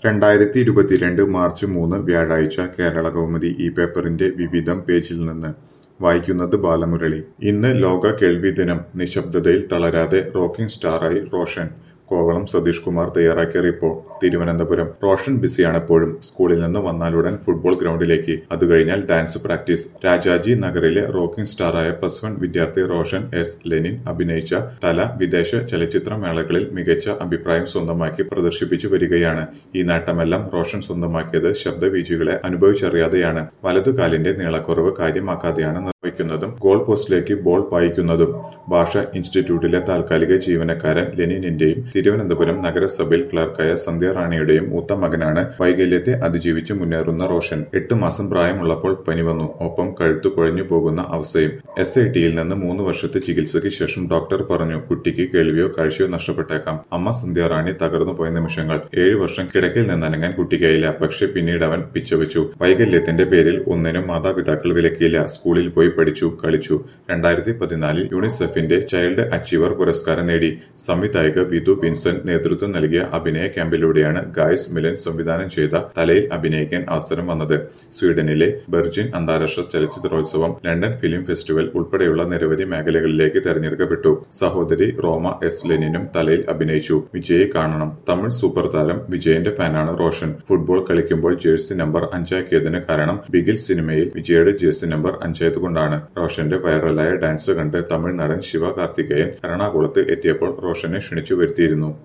രണ്ടായിരത്തി ഇരുപത്തിരണ്ട് മാർച്ച് മൂന്ന് വ്യാഴാഴ്ച കേരള കൗമുദി ഈ പേപ്പറിന്റെ വിവിധം പേജിൽ നിന്ന് വായിക്കുന്നത് ബാലമുരളി ഇന്ന് ലോക കേൾവി ദിനം നിശബ്ദതയിൽ തളരാതെ റോക്കിംഗ് സ്റ്റാറായി റോഷൻ കോവളം സതീഷ് കുമാർ തയ്യാറാക്കിയ റിപ്പോർട്ട് തിരുവനന്തപുരം റോഷൻ ബിസിയാണ് എപ്പോഴും സ്കൂളിൽ നിന്ന് വന്നാലുടൻ ഫുട്ബോൾ ഗ്രൗണ്ടിലേക്ക് അതുകഴിഞ്ഞാൽ ഡാൻസ് പ്രാക്ടീസ് രാജാജി നഗറിലെ റോക്കിംഗ് സ്റ്റാറായ പ്ലസ് വൺ വിദ്യാർത്ഥി റോഷൻ എസ് ലെനിൻ അഭിനയിച്ച തല വിദേശ ചലച്ചിത്ര മേളകളിൽ മികച്ച അഭിപ്രായം സ്വന്തമാക്കി പ്രദർശിപ്പിച്ചു വരികയാണ് ഈ നേട്ടമെല്ലാം റോഷൻ സ്വന്തമാക്കിയത് ശബ്ദവീചികളെ അനുഭവിച്ചറിയാതെയാണ് വലതുകാലിന്റെ നീളക്കുറവ് കാര്യമാക്കാതെയാണ് നിർവഹിക്കുന്നതും ഗോൾ പോസ്റ്റിലേക്ക് ബോൾ പായിക്കുന്നതും ഭാഷ ഇൻസ്റ്റിറ്റ്യൂട്ടിലെ താൽക്കാലിക ജീവനക്കാരൻ ലെനിനിന്റെയും തിരുവനന്തപുരം നഗരസഭയിൽ ക്ലർക്കായ സന്ധ്യ റാണിയുടെയും മൂത്ത മകനാണ് വൈകല്യത്തെ അതിജീവിച്ച് മുന്നേറുന്ന റോഷൻ എട്ട് മാസം പ്രായമുള്ളപ്പോൾ പനി വന്നു ഒപ്പം കഴുത്തു കുഴഞ്ഞു പോകുന്ന അവസ്ഥയും എസ് ഐ ടിയിൽ നിന്ന് മൂന്ന് വർഷത്തെ ചികിത്സയ്ക്ക് ശേഷം ഡോക്ടർ പറഞ്ഞു കുട്ടിക്ക് കേൾവിയോ കാഴ്ചയോ നഷ്ടപ്പെട്ടേക്കാം അമ്മ സന്ധ്യ റാണി തകർന്നു പോയ നിമിഷങ്ങൾ ഏഴു വർഷം കിടക്കയിൽ നിന്നനങ്ങാൻ കുട്ടിക്കായില്ല പക്ഷെ പിന്നീട് അവൻ പിച്ചവെച്ചു വൈകല്യത്തിന്റെ പേരിൽ ഒന്നിനും മാതാപിതാക്കൾ വിലക്കിയില്ല സ്കൂളിൽ പോയി പഠിച്ചു കളിച്ചു രണ്ടായിരത്തി പതിനാലിൽ യൂണിസെഫിന്റെ ചൈൽഡ് അച്ചീവർ പുരസ്കാരം നേടി സംവിധായിക വിധു വിൻസെന്റ് നേതൃത്വം നൽകിയ അഭിനയ ക്യാമ്പിലൂടെയാണ് ഗായ്സ് മിലൻ സംവിധാനം ചെയ്ത തലയിൽ അഭിനയിക്കാൻ അവസരം വന്നത് സ്വീഡനിലെ ബെർജിൻ അന്താരാഷ്ട്ര ചലച്ചിത്രോത്സവം ലണ്ടൻ ഫിലിം ഫെസ്റ്റിവൽ ഉൾപ്പെടെയുള്ള നിരവധി മേഖലകളിലേക്ക് തെരഞ്ഞെടുക്കപ്പെട്ടു സഹോദരി റോമ എസ് ലെനിനും തലയിൽ അഭിനയിച്ചു വിജയെ കാണണം തമിഴ് സൂപ്പർ താരം വിജയന്റെ ഫാനാണ് റോഷൻ ഫുട്ബോൾ കളിക്കുമ്പോൾ ജേഴ്സി നമ്പർ അഞ്ചാക്കിയതിന് കാരണം ബിഗിൽ സിനിമയിൽ വിജയുടെ ജേഴ്സി നമ്പർ അഞ്ചായതുകൊണ്ടാണ് റോഷന്റെ വൈറലായ ഡാൻസ് കണ്ട് തമിഴ് നടൻ ശിവ കാർത്തികേയൻ എറണാകുളത്ത് എത്തിയപ്പോൾ റോഷനെ ക്ഷണിച്ചു വരുത്തിയിരുന്നു